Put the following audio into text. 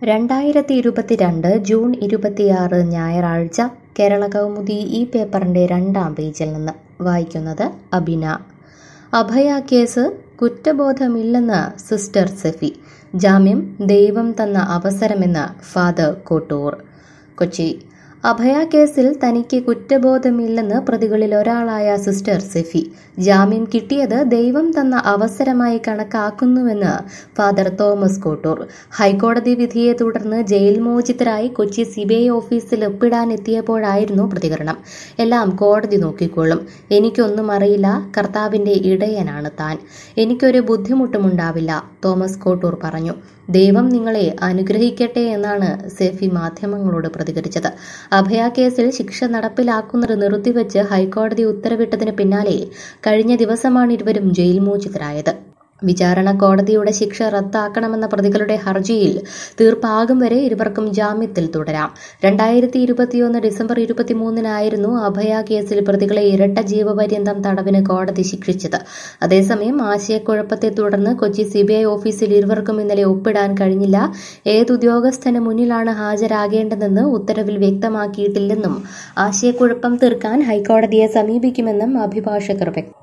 രണ്ടായിരത്തി ഇരുപത്തിരണ്ട് ജൂൺ ഇരുപത്തിയാറ് ഞായറാഴ്ച കേരള കൗമുദി ഈ പേപ്പറിൻ്റെ രണ്ടാം പേജിൽ നിന്ന് വായിക്കുന്നത് അബിന അഭയ കേസ് കുറ്റബോധമില്ലെന്ന് സിസ്റ്റർ സെഫി ജാമ്യം ദൈവം തന്ന അവസരമെന്ന് ഫാദർ കോട്ടൂർ കൊച്ചി അഭയ കേസിൽ തനിക്ക് കുറ്റബോധമില്ലെന്ന് പ്രതികളിൽ ഒരാളായ സിസ്റ്റർ സെഫി ജാമ്യം കിട്ടിയത് ദൈവം തന്ന അവസരമായി കണക്കാക്കുന്നുവെന്ന് ഫാദർ തോമസ് കോട്ടൂർ ഹൈക്കോടതി വിധിയെ തുടർന്ന് ജയിൽ മോചിതരായി കൊച്ചി സിബിഐ ഓഫീസിൽ ഒപ്പിടാനെത്തിയപ്പോഴായിരുന്നു പ്രതികരണം എല്ലാം കോടതി നോക്കിക്കോളും എനിക്കൊന്നും അറിയില്ല കർത്താവിന്റെ ഇടയനാണ് താൻ എനിക്കൊരു ബുദ്ധിമുട്ടുമുണ്ടാവില്ല തോമസ് കോട്ടൂർ പറഞ്ഞു ദൈവം നിങ്ങളെ അനുഗ്രഹിക്കട്ടെ എന്നാണ് സെഫി മാധ്യമങ്ങളോട് പ്രതികരിച്ചത് അഭയ കേസിൽ ശിക്ഷ നടപ്പിലാക്കുന്നത് നിർത്തിവെച്ച് ഹൈക്കോടതി ഉത്തരവിട്ടതിന് പിന്നാലെ കഴിഞ്ഞ ദിവസമാണ് ഇരുവരും ജയിൽ മോചിതരായത് വിചാരണ കോടതിയുടെ ശിക്ഷ റദ്ദാക്കണമെന്ന പ്രതികളുടെ ഹർജിയിൽ തീർപ്പാകും വരെ ഇരുവർക്കും ജാമ്യത്തിൽ തുടരാം രണ്ടായിരത്തി ഇരുപത്തിയൊന്ന് ഡിസംബർ ഇരുപത്തിമൂന്നിനായിരുന്നു അഭയ കേസിൽ പ്രതികളെ ഇരട്ട ജീവപര്യന്തം തടവിന് കോടതി ശിക്ഷിച്ചത് അതേസമയം ആശയക്കുഴപ്പത്തെ തുടർന്ന് കൊച്ചി സിബിഐ ഓഫീസിൽ ഇരുവർക്കും ഇന്നലെ ഒപ്പിടാൻ കഴിഞ്ഞില്ല ഏതുദ്യോഗസ്ഥന് മുന്നിലാണ് ഹാജരാകേണ്ടതെന്ന് ഉത്തരവിൽ വ്യക്തമാക്കിയിട്ടില്ലെന്നും ആശയക്കുഴപ്പം തീർക്കാൻ ഹൈക്കോടതിയെ സമീപിക്കുമെന്നും അഭിഭാഷകർ വ്യക്തം